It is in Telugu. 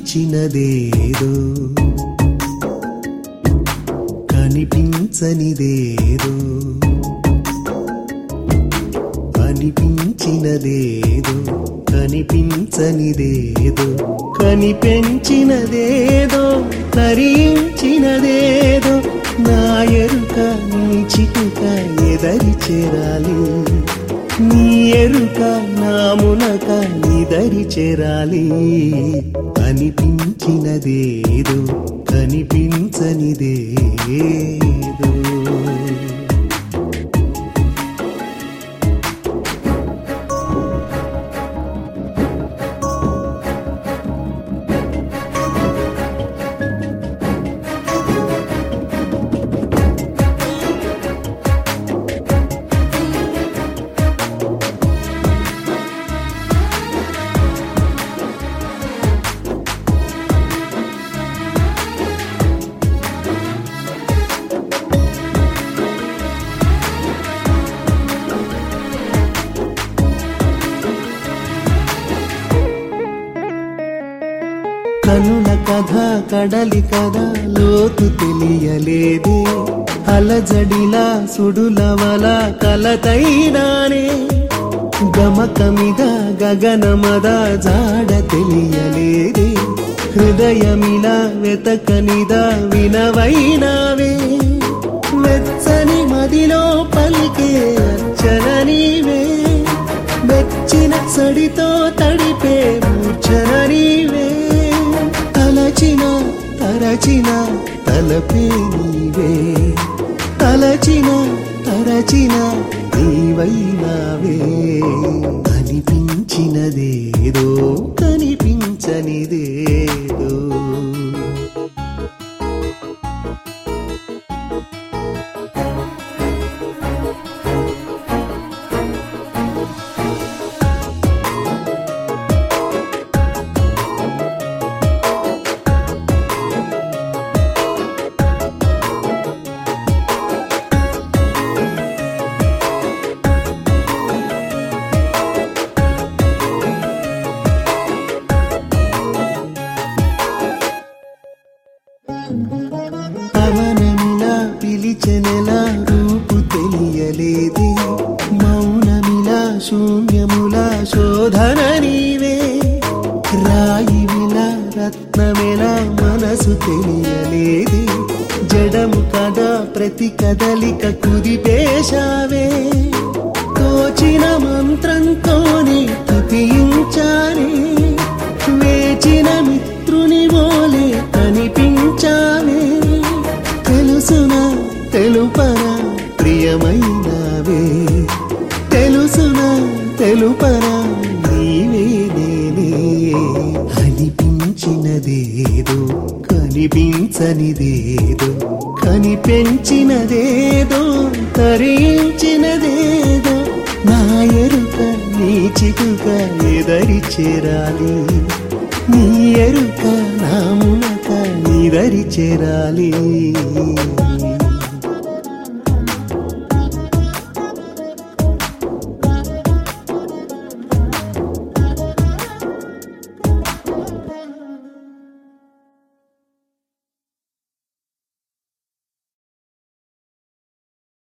కనిపించినదేదో కనిపించనిదేదో అనిపించినదేదో కనిపించనిదేదో కనిపెంచినదేదో తరించినదేదో నా ఎరుక నీ చిటుక ఎదరి చేరాలి నీ ఎరుక నా మునక నిదరి చేరాలి అనిపించినదేదో కనిపించనిదేదో కనుల కథ కడలి కథ లోతు తెలియలేదే అలజడిలా సుడులవల కలతైనానే గమకమిద గగనమద జాడ తెలియలేదే హృదయమిలా వెతకనిద వినవైనావే వెచ్చని మదిలో పలికే అర్చన నీవే మెచ్చిన సడితో తడిపే మూర్ఛన నీవే తలచిన తరచిన తలపే నీవే తలచిన తరచిన నీవైనావే అనిపించినదేదో కనిపించనిదేదో పవనమిలా పిలిచెనెలా రూపు తెలియలేదే మౌనమిలా శూన్యములా శోధన నీవే రాయివిలా రత్నమిలా మనసు తెలియలేదే జడము కదా ప్రతి కదలిక కుదిపేశావే తోచిన మంత్రంతోనే తపించానే వేచిన మిత్రుని మోలే కనిపించావే తెలుసునా తెలుపరా ప్రియమైనవే తెలుసునా తెలుపరా నీవే నేనే అనిపించినదేదో కనిపించనిదేదో కనిపెంచినదేదో తరించినదేదో నా ఎరుక నీ చిటుక ఎదరి చేరాలి నీ ఎరుక నా మునక నిదరి చేరాలి